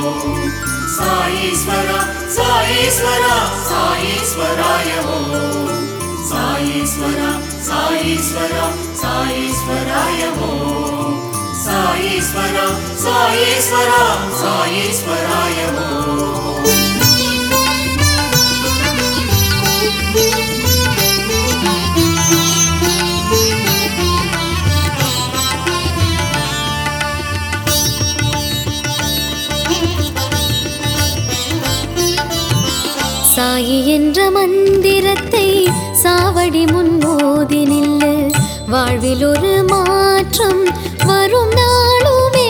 சாயீஸ்வரா சாயீஸ்வரா சாயீஸ்வராய ஓம் சாயீஸ்வரா சாயீஸ்வரா சாயீஸ்வராய ஓம் சாயீஸ்வரா சாயீஸ்வரா சாயீஸ்வராய ஓம் சாயி என்ற மந்திரத்தை சாவடி முன்னோதி நில்லு வாழ்வில் ஒரு மாற்றம் வரும் நாளுமே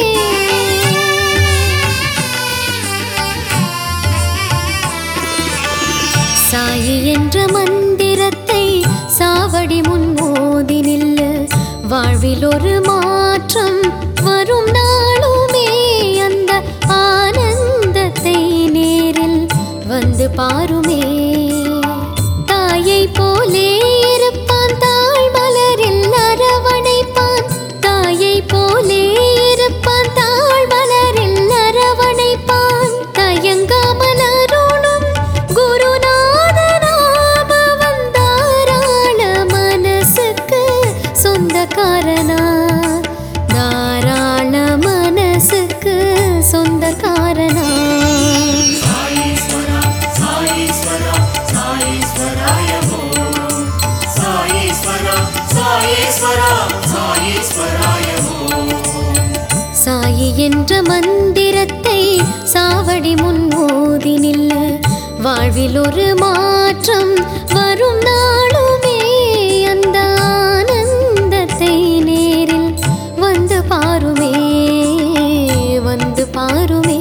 சாயி என்ற மந்திரத்தை சாவடி முன்னோதி நில்லு வாழ்வில் ஒரு மாற்றம் வரும் நாளுமே அந்த ஆனந்தத்தை நேரில் வந்து பாருமே தாயை போலே இருப்பான் தாழ் மலரில் அரவணைப்பான் தாயை போலே இருப்பான் தாழ் மலரில் அரவணைப்பான் தயங்காமல் அருளும் குருநாதனாக வந்தாராள மனசுக்கு சொந்தக்காரனா தாராள மனசுக்கு சொந்தக்காரனா சாயீஸ்வரா சாயீஸ்வரா சாயீஸ்வராய ஓம் சாயீஸ்வரா சாயீஸ்வரா சாயீஸ்வராய ஓம் சாயி என்ற மந்திரத்தை சாவடி முன்னோதி நில்லு வாழ்வில் ஒரு மாற்றம் வரும் நாளுமே அந்த ஆனந்தத்தை நேரில் வந்து பாருமே வந்து பாருமே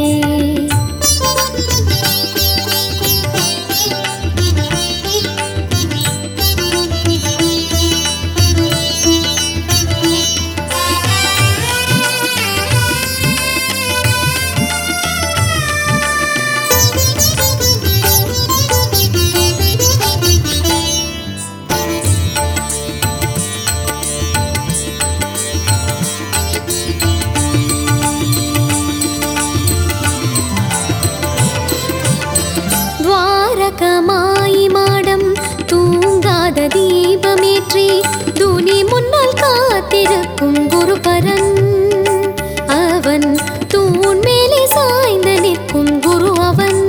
துவாரகமாயி மாடம் தூங்காத தீபமேற்றி துனி முன்னால் காத்திருக்கும் குருபரன் அவன் தூண் மேலே சாய்ந்து நிற்கும் குரு அவன்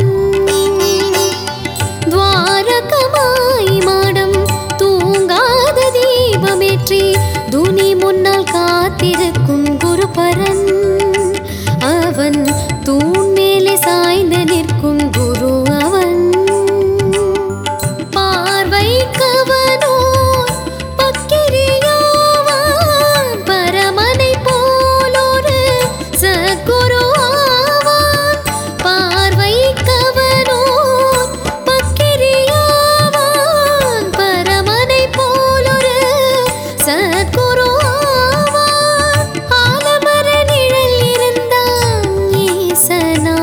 துவாரகமாயி மாடம் தூங்காத தீபமேற்றி துனி முன்னால் காத்திருக்கும் குருபரன் அவன் தூண் மேலே சாய்ந்து நிற்கும் குரு அவன் பார்வை கவனோ பக்கிரியாவான் பரமனை போலொரு சத்குரு ஆவான் பார்வை கவனோ பக்கிரியாவான் பரமனை போலொரு சத்குரு ஆவான் ஆலமர நிழல் இருந்தான் ஈசனா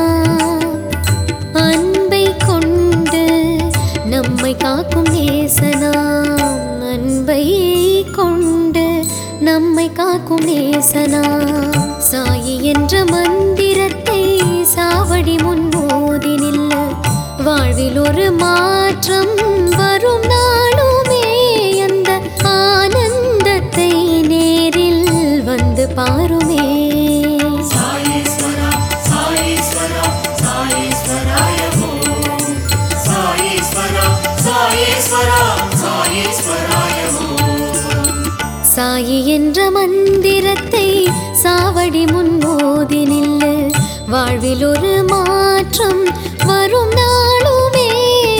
அன்பை கொண்டு நம்மை காக்கும் நேசனாம் அன்பை கொண்டு நம்மை காக்கும் நேசனா சாயி என்ற மந்திரத்தை சாவடி முன்னோதி நில்லு வாழ்வில் ஒரு மாற்றம் வரும் நாளுமே அந்த ஆனந்தத்தை நேரில் வந்து பாருமே சாயீஸ்வரா சாயீஸ்வரா சாயீஸ்வராய ஓம் சாயீஸ்வரா சாயீஸ்வரா சாயீஸ்வராய ஓம் சாயி என்ற மந்திரத்தை சாவடி முன்னோதி நில்லு வாழ்வில் ஒரு மாற்றம் வரும் நாளுமே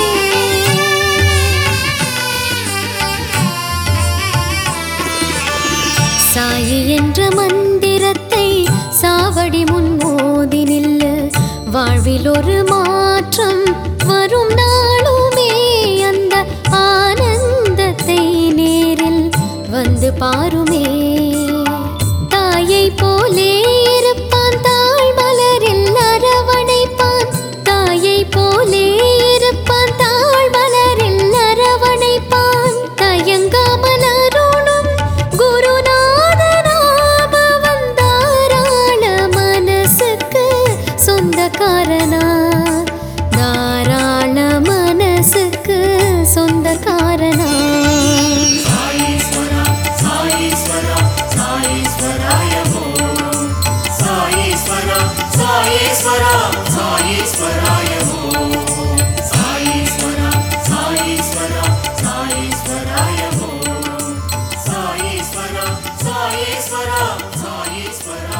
சாயி என்ற மந்திரத்தை சாவடி முன்னோதி நில்லு வாழ்வில் ஒரு மாற்றம் வரும் நாளுமே அந்த ஆனந்தத்தை நேரில் வந்து பாருமே தாயை போலே இருப்பான் தாழ் மலரில் அரவணைப்பான் தாயை போலே இருப்பான் தாழ் மலரில் அரவணைப்பான் தயங்காமல் அருளும் குருநாதனாக வந்தாராள மனசுக்கு சாயீஸ்வரா சாயீஸ்வராய